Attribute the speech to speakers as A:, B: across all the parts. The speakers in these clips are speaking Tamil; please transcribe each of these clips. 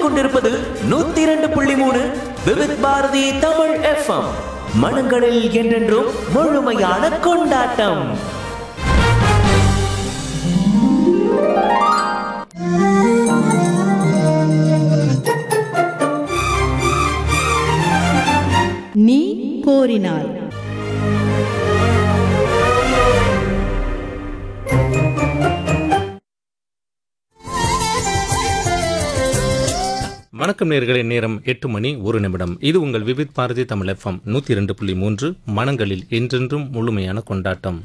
A: கேட்டுக்கொண்டிருப்பது நூத்தி இரண்டு புள்ளி மூணு விவித் பாரதி தமிழ் எஃப்எம் மனங்களில் என்றென்றும் முழுமையான கொண்டாட்டம்
B: நீ கோரினாய்
C: வணக்கம் நேர்களே நேரம் எட்டு மணி ஒரு நிமிடம் இது உங்கள் விவித் பாரதி தமிழ் எஃப்எம் நூற்றி ரெண்டு புள்ளி மூன்று மனங்களில் என்றென்றும் முழுமையான கொண்டாட்டம்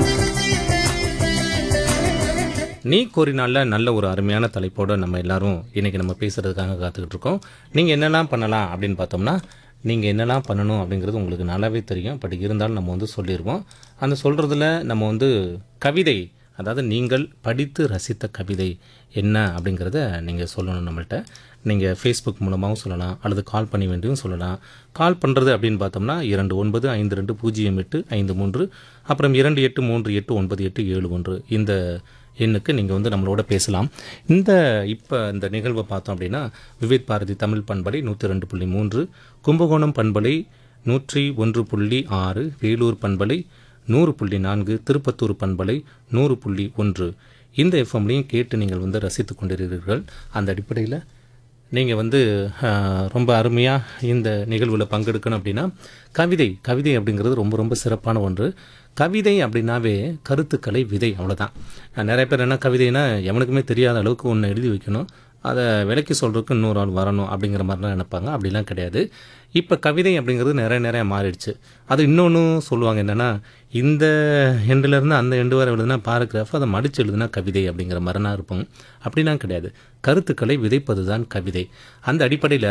C: நீ கோரினால நல்ல ஒரு அருமையான தலைப்போட நம்ம எல்லாரும் இன்னைக்கு நம்ம பேசுறதுக்காக காத்துக்கிட்டு இருக்கோம் நீங்க என்னெல்லாம் பண்ணலாம் அப்படின்னு பார்த்தோம்னா நீங்க என்னெல்லாம் பண்ணணும் அப்படிங்கிறது உங்களுக்கு நல்லாவே தெரியும் பட் இருந்தாலும் நம்ம வந்து சொல்லிடுவோம் அந்த சொல்றதுல நம்ம வந்து கவிதை அதாவது நீங்கள் படித்து ரசித்த கவிதை என்ன அப்படிங்கிறத நீங்கள் சொல்லணும் நம்மள்ட்ட நீங்கள் ஃபேஸ்புக் மூலமாகவும் சொல்லலாம் அல்லது கால் பண்ணி வேண்டியும் சொல்லலாம் கால் பண்ணுறது அப்படின்னு பார்த்தோம்னா இரண்டு ஒன்பது ஐந்து ரெண்டு பூஜ்ஜியம் எட்டு ஐந்து மூன்று அப்புறம் இரண்டு எட்டு மூன்று எட்டு ஒன்பது எட்டு ஏழு ஒன்று இந்த எண்ணுக்கு நீங்கள் வந்து நம்மளோட பேசலாம் இந்த இப்போ இந்த நிகழ்வை பார்த்தோம் அப்படின்னா விவேக் பாரதி தமிழ் பண்பலை நூற்றி ரெண்டு புள்ளி மூன்று கும்பகோணம் பண்பலை நூற்றி ஒன்று புள்ளி ஆறு வேலூர் பண்பலை நூறு புள்ளி நான்கு திருப்பத்தூர் பண்பலை நூறு புள்ளி ஒன்று இந்த எஃப்எம்லையும் கேட்டு நீங்கள் வந்து ரசித்து கொண்டிருக்கிறீர்கள் அந்த அடிப்படையில் நீங்கள் வந்து ஆஹ், ரொம்ப அருமையாக இந்த நிகழ்வில் பங்கெடுக்கணும் அப்படின்னா கவிதை கவிதை அப்படிங்கிறது ரொம்ப ரொம்ப சிறப்பான ஒன்று கவிதை அப்படின்னாவே கருத்துக்களை விதை அவ்வளோதான் நிறைய பேர் என்ன கவிதைனா எவனுக்குமே தெரியாத அளவுக்கு ஒன்று எழுதி வைக்கணும் அதை விலைக்கு சொல்கிறதுக்கு இன்னொரு ஆள் வரணும் அப்படிங்கிற மாதிரிலாம் நினைப்பாங்க அப்படிலாம் கிடையாது இப்போ கவிதை அப்படிங்கிறது நிறைய நிறைய மாறிடுச்சு அது இன்னொன்று சொல்லுவாங்க என்னென்னா இந்த எண்டுலேருந்து அந்த எண்டு வரை எழுதுனா பாராகிராஃப் அதை மடித்து எழுதுனா கவிதை அப்படிங்கிற மாதிரிலாம் இருப்போம் அப்படிலாம் கிடையாது கருத்துக்களை விதைப்பது தான் கவிதை அந்த அடிப்படையில்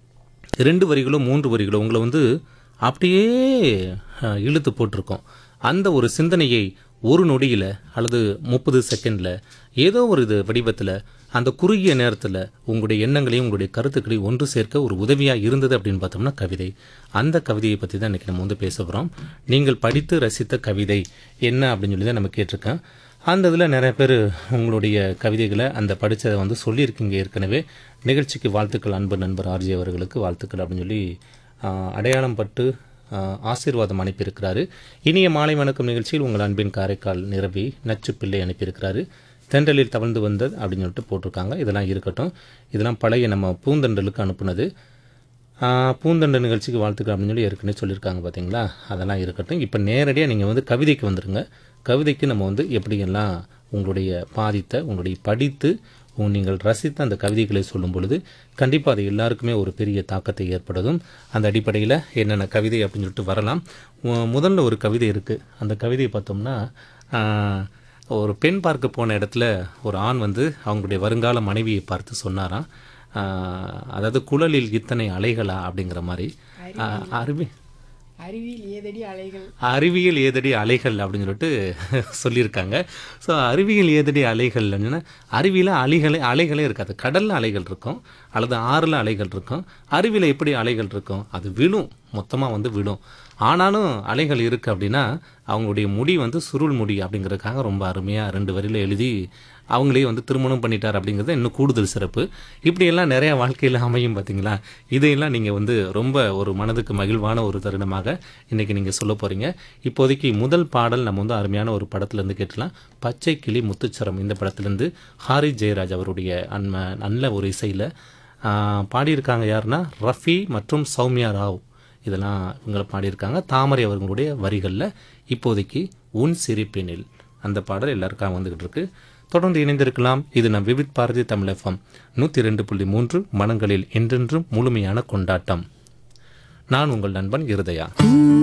C: ரெண்டு வரிகளோ மூன்று வரிகளோ உங்களை வந்து அப்படியே அஹ், இழுத்து போட்டிருக்கோம் அந்த ஒரு சிந்தனையை ஒரு நொடியில் அல்லது முப்பது செகண்டில் ஏதோ ஒரு இது வடிவத்தில் அந்த குறுகிய நேரத்தில் உங்களுடைய எண்ணங்களையும் உங்களுடைய கருத்துக்களையும் ஒன்று சேர்க்க ஒரு உதவியாக இருந்தது அப்படின்னு பார்த்தோம்னா கவிதை அந்த கவிதையை பற்றி தான் இன்றைக்கி நம்ம வந்து பேச போகிறோம் நீங்கள் படித்து ரசித்த கவிதை என்ன அப்படின்னு சொல்லி தான் நம்ம கேட்டிருக்கேன் அந்த இதில் நிறைய பேர் உங்களுடைய கவிதைகளை அந்த படித்ததை வந்து சொல்லியிருக்கீங்க ஏற்கனவே நிகழ்ச்சிக்கு வாழ்த்துக்கள் அன்பு நண்பர் ஆர்ஜி அவர்களுக்கு வாழ்த்துக்கள் அப்படின்னு சொல்லி ஆஹ், அடையாளம் பட்டு ஆஹ், ஆசீர்வாதம் அனுப்பியிருக்கிறாரு இனிய மாலை வணக்கம் நிகழ்ச்சியில் உங்கள் அன்பின் காரைக்கால் நிரவி நச்சு பிள்ளை அனுப்பியிருக்கிறாரு தென்றலில் தவழ்ந்து வந்தது அப்படின்னு சொல்லிட்டு போட்டிருக்காங்க இதெல்லாம் இருக்கட்டும் இதெல்லாம் பழைய நம்ம பூந்தண்டலுக்கு அனுப்புனது ஆஹ், பூந்தண்டு நிகழ்ச்சிக்கு வாழ்த்துக்கள் அப்படின்னு சொல்லி ஏற்கனவே சொல்லியிருக்காங்க பார்த்தீங்களா அதெல்லாம் இருக்கட்டும் இப்போ நேரடியாக நீங்கள் வந்து கவிதைக்கு வந்துருங்க கவிதைக்கு நம்ம வந்து எப்படியெல்லாம் உங்களுடைய பாதித்த உங்களுடைய படித்து உங்க- நீங்கள் ரசித்த அந்த கவிதைகளை சொல்லும் பொழுது கண்டிப்பாக அது எல்லாருக்குமே ஒரு பெரிய தாக்கத்தை ஏற்படுத்தும் அந்த அடிப்படையில் என்னென்ன கவிதை அப்படின்னு சொல்லிட்டு வரலாம் மு- முதல்ல ஒரு கவிதை இருக்குது அந்த கவிதையை பார்த்தோம்னா ஆஹ், ஒரு பெண் பார்க்க போன இடத்துல ஒரு ஆண் வந்து அவங்களுடைய வருங்கால மனைவியை பார்த்து சொன்னாராம் ஆஹ், அதாவது குழலில் இத்தனை அலைகளா அப்படிங்கிற மாதிரி ஆஹ், அருவி
D: அறிவியல் ஏதடி அலைகள்
C: அறிவியல் ஏதடி அலைகள் அப்படின்னு சொல்லிட்டு சொல்லியிருக்காங்க ஸோ அறிவியல் ஏதடி அலைகள் அப்படின்னா அறிவியல அலைகளே அலைகளே இருக்காது கடல்ல அலைகள் இருக்கும் அல்லது ஆறுல அலைகள் இருக்கும் அருவியில் எப்படி அலைகள் இருக்கும் அது விழும் மொத்தமாக வந்து விழும் ஆனாலும் அலைகள் இருக்குது அப்படின்னா அவங்களுடைய முடி வந்து சுருள் முடி அப்படிங்கிறதுக்காக ரொம்ப அருமையாக ரெண்டு வரியில் எழுதி அவங்களே வந்து திருமணம் பண்ணிட்டார் அப்படிங்கிறது இன்னும் கூடுதல் சிறப்பு இப்படியெல்லாம் நிறைய வாழ்க்கையில் அமையும் பார்த்தீங்களா இதையெல்லாம் நீங்கள் வந்து ரொம்ப ஒரு மனதுக்கு மகிழ்வான ஒரு தருணமாக இன்றைக்கி நீங்கள் சொல்ல போகிறீங்க இப்போதைக்கு முதல் பாடல் நம்ம வந்து அருமையான ஒரு படத்துலேருந்து கேட்டலாம் பச்சை கிளி முத்துச்சரம் இந்த படத்துலேருந்து ஹாரி ஜெயராஜ் அவருடைய அன்ம நல்ல ஒரு இசையில் பாடியிருக்காங்க யாருன்னா ரஃபி மற்றும் சௌமியா ராவ் இதெல்லாம் இவங்களை பாடியிருக்காங்க தாமரை அவர்களுடைய வரிகளில் இப்போதைக்கு உன் சிரிப்பினில் அந்த பாடல் எல்லாருக்காக வந்துகிட்டு இருக்கு தொடர்ந்து இணைந்திருக்கலாம் இது நம் விவித் பாரதி தமிழ் எஃப்எம் நூற்றி ரெண்டு புள்ளி மூன்று மனங்களில் என்றென்றும் முழுமையான கொண்டாட்டம் நான் உங்கள் நண்பன் இருதயா
B: நீ